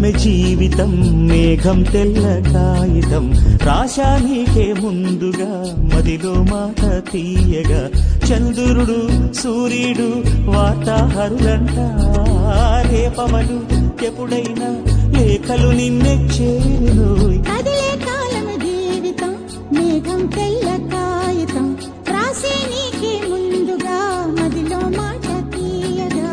కాలమే జీవితం మేఘం తెల్ల కాగితం రాశా నీకే ముందుగా మదిలో మాట తీయగా చంద్రుడు సూర్యుడు వార్తాహరులంట రేపవలు ఎప్పుడైనా లేఖలు నిన్నే చేరునోయ్ కదిలే కాలము జీవితం మేఘం తెల్ల కాగితం రాసే నీకే ముందుగా మదిలో మాట తీయగా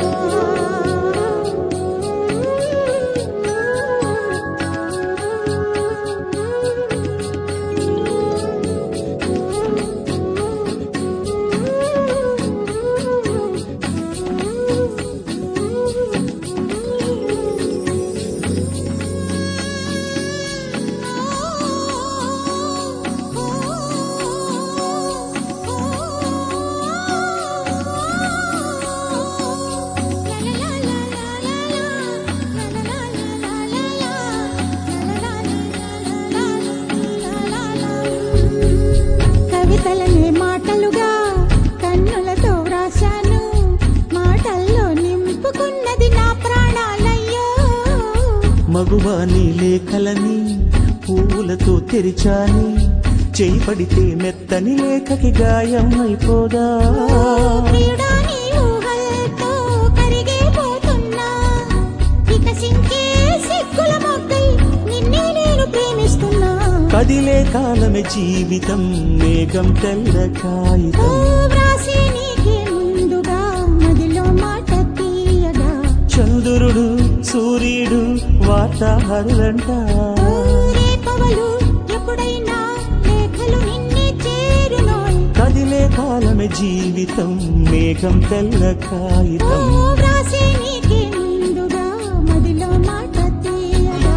కవితలనే మాటలుగా కన్నులతో వ్రాశాను మాటల్లో నింపుకున్నది నా ప్రాణాలయ్యో మగువాని లేఖలని పూలతో తెరిచాని చేయి పడితే మెత్తని లేఖకి గాయం అయిపోదా ప్రియుడా నీ ఊహలతో కరిగిపోతున్నా వికసించే సిగ్గుల మొగ్గై నిన్నే నేను ప్రేమిస్తున్నా కదిలే కాలమే జీవితం మేఘం తెల్ల ఓ కాగితం వ్రాసే నీకే ముందుగా మదిలో మాట తీయగా చంద్రుడు సూర్యుడు వార్తాహరులంట ఓ రేపవలు ఎప్పుడైనా లేఖలు నిన్నే చేరునోయ్ కదిలే కాలమే జీవితం మేఘం తెల్ల ఓ కాగితం వ్రాసే నీకే ముందుగా మదిలో మాట తీయగా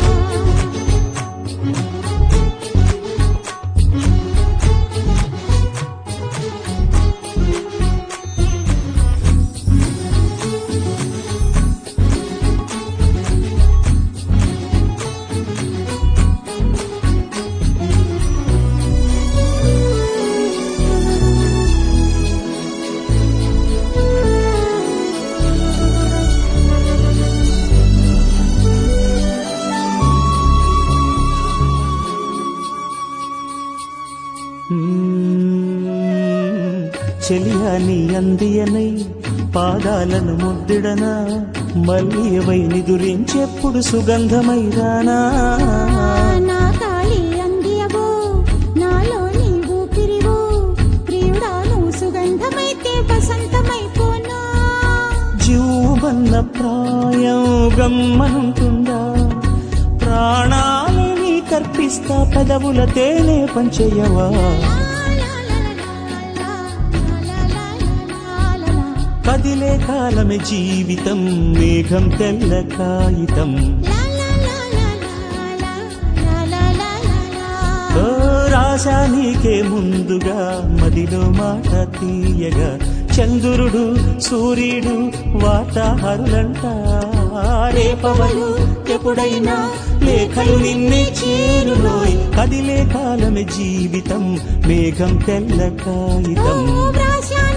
మ్మ్. చెలియాని అందియనై పాదాలను ముద్దిడనా మల్లియవై నిదురించెప్పుడు సుగంధమై రానా నా కాళీ అందియవో నాలో నీ ఊపిరివో ప్రియుడా నువ్వు సుగంధమైతే వసంతమైపోనా జీవన్న ప్రాయం గమ్మనుంటుందా ప్రాణాలని కర్పిస్తా పెదవుల తేనె పంచయ్యవా కదిలే కాలమే జీవితం మేఘం తెల్ల కాగితం ఓ రాశా నీకే ముందుగా మదిలో మాట తీయగా చంద్రుడు సూర్యుడు వార్తాహరులంట రేపవలు ఎప్పుడైనా లేఖలు నిన్నే చేరులోయ్ కదిలే కాలమే జీవితం మేఘం తెల్ల కాగితం వ్రాసా